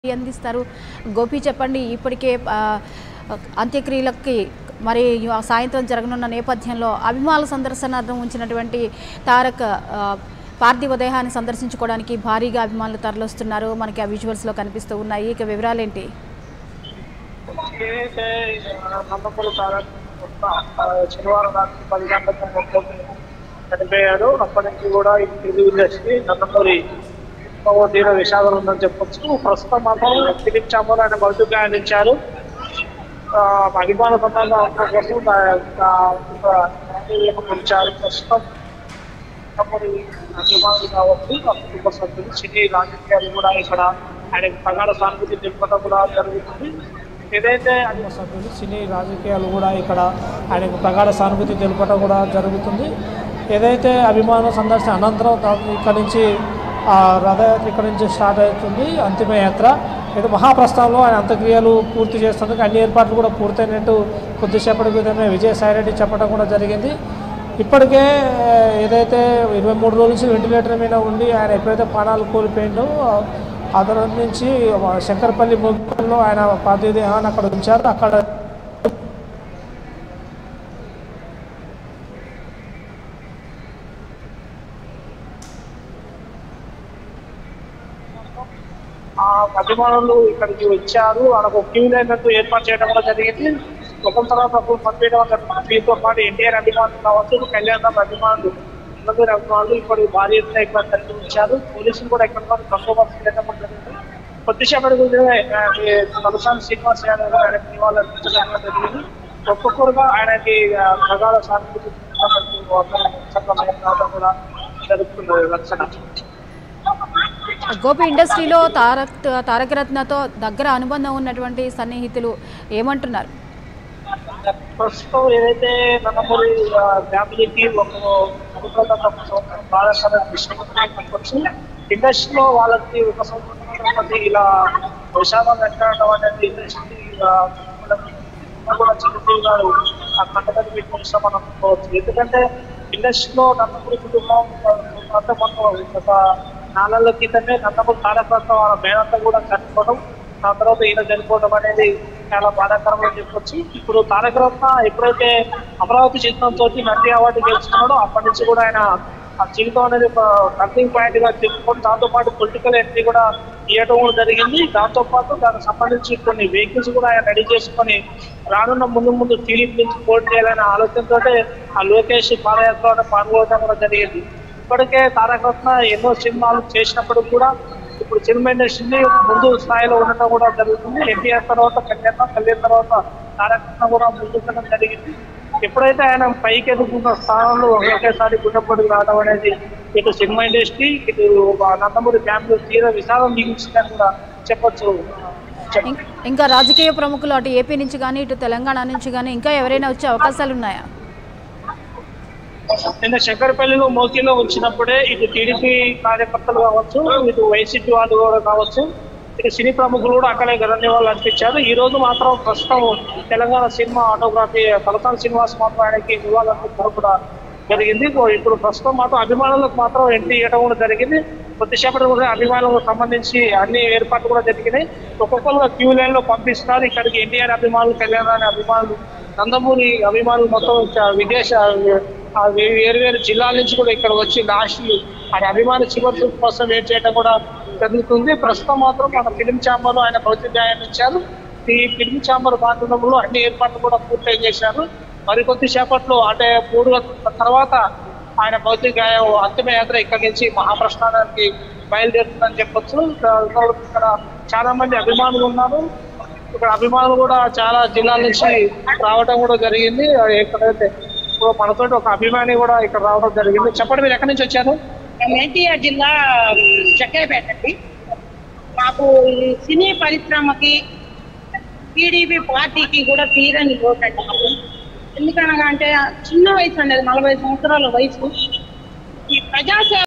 అందిస్తారు గోపి చెప్పండి ఇప్పటికే ఆ, అంత్యక్రియలకి మరి ఆ సాయంత్రం జరగనున్న నేపథ్యంలో అభిమానుల సందర్శనార్థం ఉంచినటువంటి తారక్ ఆ, పార్థివ దేహాన్ని సందర్శించుకోవడానికి భారీగా అభిమానులు తరలిస్తున్నారు మనకి ఆ విజువల్స్లో కనిపిస్తూ ఉన్నాయి ఇక వివరాలేంటి ఏదైతే నందమూరి తారక్ ఆ, శనివారం రాత్రి పది గంటలకు మొత్తం చనిపోయాడు అప్పటి నుంచి కూడా ఈ తెలుగు ఇండస్ట్రీ నందమూరి ఎక్కువ తీవ్ర విషాదం ఉందని చెప్పొచ్చు ప్రస్తుతం మాత్రం ఫిలిప్ చాంబర్ ఆయన మృతి ప్రయాణించారు ఆ, అభిమాన సంతానం కోసం పిలిచారు ప్రస్తుతం నందమూరి అభిమానులు కావచ్చు ఆ కుటుంబ సభ్యులు సినీ రాజకీయాలు కూడా ఇక్కడ ఆయనకు ప్రగాఢ సానుభూతి తెలుపడం కూడా జరుగుతుంది ఏదైతే అది సభ్యులు సినీ రాజకీయాలు కూడా ఇక్కడ ఆయనకు ప్రగాఢ సానుభూతి తెలుపడం కూడా జరుగుతుంది ఏదైతే అభిమాన సందర్శన అనంతరం తా- ఇక్కడ నుంచి ఆ రథయాత్ర ఇక్కడ నుంచి స్టార్ట్ అవుతుంది అంతిమ యాత్ర ఇది మహాప్రస్థానంలో ఆయన అంత్యక్రియలు పూర్తి చేస్తుంది అన్ని ఏర్పాట్లు కూడా పూర్తయినట్టు కొద్దిసేపటి క్రితమే విజయసాయిరెడ్డి చెప్పడం కూడా జరిగింది ఇప్పటికే ఆ, ఏదైతే ఇరవై మూడు రోజుల నుంచి వెంటిలేటర్ మీద ఉండి ఆయన ఎప్పుడైతే ప్రాణాలు కోల్పోయిండో అతని నుంచి శంకరపల్లి ముగ్గులో ఆయన పార్థివదేహాన్ని అక్కడ ఉంచారు అక్కడ ఆ అభిమానులు ఇక్కడికి వచ్చారు వాళ్ళకు క్యూ లైన్ అంటూ ఏర్పాటు చేయడం కూడా జరిగింది ఒకరి తర్వాత ఒకరు పంపించడం జరుగుతుంది దీంతో పాటు ఎన్టీఆర్ అభిమానులు కావచ్చు కళ్యాణ్ రామ్ అభిమానులు అందరి అభిమానులు ఇప్పుడు భారీ ఎత్తున ఇక్కడ తరలి వచ్చారు పోలీసులు కూడా ఇక్కడ వరకు బందోబస్తు చేయడం కూడా జరిగింది కొద్దిసేపటి గురించే తలసాని శ్రీనివాస్ యాదవ్ గారు ఆయనకి నివాళులు అర్పించడం కూడా జరిగింది ఒక్కొక్కరుగా ఆయనకి ఆ, ప్రగాఢ సానుభూతి రావడం కూడా జరుగుతున్నది లక్షణ గోపి ఇండస్ట్రీలో తారక్ తారక రత్నతో దగ్గర అనుబంధం ఉన్నటువంటి సన్నిహితులు ఏమంటున్నారు ప్రస్తుతం ఏదైతే నందమూరి ఆ, ఫ్యామిలీకి ఒక అనుకూలత బాధాకర విషయం చెప్పొచ్చు ఇండస్ట్రీలో వాళ్ళకి ఒక సంవత్సరం ఇలా విషాదం వెంటడం అనేది ఇండస్ట్రీ ఆ, కూడా చిరంజీవి గారు ఆ కంటకని పెట్టుకుంటా మనం అనుకోవచ్చు ఎందుకంటే ఇండస్ట్రీలో నందమూరి కుటుంబం అంతా మొత్తం ఒక నాలుగేళ్ల క్రితమే నందమూరి తారకరత్న వాళ్ళ మేనంతా కూడా చనిపోవడం ఆ తర్వాత ఈయన చనిపోవడం అనేది చాలా బాధాకరంగా చెప్పొచ్చు ఇప్పుడు తారక రత్న ఎప్పుడైతే అమరావతి చిత్రంతో నంది అవార్డు గెలుచుకున్నాడో అప్పటి నుంచి కూడా ఆయన ఆ జీవితం అనేది ఒక టర్నింగ్ పాయింట్ గా చెప్పుకొని దాంతో పాటు పొలిటికల్ ఎంట్రీ కూడా ఇవ్వడం కూడా జరిగింది దాంతో పాటు దానికి సంబంధించి కొన్ని వెహికల్స్ కూడా ఆయన రెడీ చేసుకొని రానున్న ముందు ముందు టీడీపీ నుంచి పోటీ చేయాలనే ఆలోచనతో ఆ లోకేష్ పాదయాత్ర పాల్గొనడం కూడా జరిగింది ఇప్పటికే తారక రత్న ఎన్నో సినిమాలు చేసినప్పుడు కూడా ఇప్పుడు సినిమా ఇండస్ట్రీని ముందు స్థాయిలో ఉండటం కూడా జరుగుతుంది ఎన్టీఆర్ తర్వాత కళ్యాణ్ కళ్యాణ్ తర్వాత తారక రత్న కూడా ముందుకు జరిగింది ఎప్పుడైతే ఆయన పైకి ఎదుగుతున్న స్థానంలో ఒకేసారి గుండెపొడుగు రావడం అనేది ఇటు సినిమా ఇండస్ట్రీ ఇటు నందమూరి ఫ్యామిలీ తీవ్ర విషాదం మిగిల్చిందని కూడా చెప్పొచ్చు చెప్ప- ఇం- ఇంకా రాజకీయ ప్రముఖులు అటు ఏపీ నుంచి కానీ ఇటు తెలంగాణ నుంచి కానీ ఇంకా ఎవరైనా వచ్చే అవకాశాలు ఉన్నాయా నిన్న శంకరపల్లిలో మోకీలో వచ్చినప్పుడే ఇటు టీడీపీ కార్యకర్తలు కావచ్చు ఇటు వైసీపీ వాళ్ళు కూడా కావచ్చు ఇటు సినీ ప్రముఖులు కూడా అక్కడే గణన్య వాళ్ళు అనిపించారు ఈ రోజు మాత్రం ప్రస్తుతం తెలంగాణ సినిమా ఆటోగ్రఫీ తలసాని శ్రీనివాస్ మాత్రం ఆయనకి నివాళులర్పించడం కూడా జరిగింది ఇప్పుడు ప్రస్తుతం మాత్రం అభిమానులకు మాత్రం ఎంట్రీ ఇవ్వడం కూడా జరిగింది కొద్దిసేపటి కూడా అభిమానులకు సంబంధించి అన్ని ఏర్పాట్లు కూడా జరిగినాయి ఒక్కొక్కరుగా క్యూ లైన్ లో పంపిస్తున్నారు ఇక్కడికి ఎన్టీఆర్ అభిమానులు కళ్యాణ అభిమానులు నందమూరి అభిమానులు మొత్తం చ- విదేశ ఆ వే- వేరు వేరు జిల్లాల నుంచి కూడా ఇక్కడ వచ్చి లాస్ట్ ఆయన అభిమాన చివరి చూపు కోసం వెయిట్ చేయడం కూడా జరుగుతుంది ప్రస్తుతం మాత్రం మన ఫిలిం ఛాంబర్ లో ఆయన భౌతికాయాన్ని ఇచ్చారు ఈ ఫిలిం ఛాంబర్ బాధ్యతలో అన్ని ఏర్పాట్లు కూడా పూర్తి చేశారు మరికొద్ది సేపట్లో అంటే మూడు గంటల తర్వాత ఆయన భౌతిక గాయం అంతిమ యాత్ర ఇక్కడి నుంచి మహాప్రస్థానానికి బయలుదేరుతుందని చెప్పొచ్చు ఇక్కడ ఇక్కడ చాలా మంది అభిమానులు ఉన్నారు ఇక్కడ అభిమానులు కూడా చాలా జిల్లాల నుంచి రావడం కూడా జరిగింది ఎక్కడైతే ఇప్పుడు మనతోటి ఒక అభిమాని కూడా ఇక్కడ రావడం జరిగింది చెప్పండి మీరు ఎక్కడి నుంచి వచ్చారు మేము ఎన్టీఆర్ జిల్లా చక్కెరపేట అండి మాకు ఈ సినీ పరిశ్రమకి టీడీపీ పార్టీకి కూడా తీరని లోటు అండి మాకు ఎందుకనగా అంటే చిన్న వయసు అండి అది నలభై సంవత్సరాల వయసు ఈ ప్రజాసేవ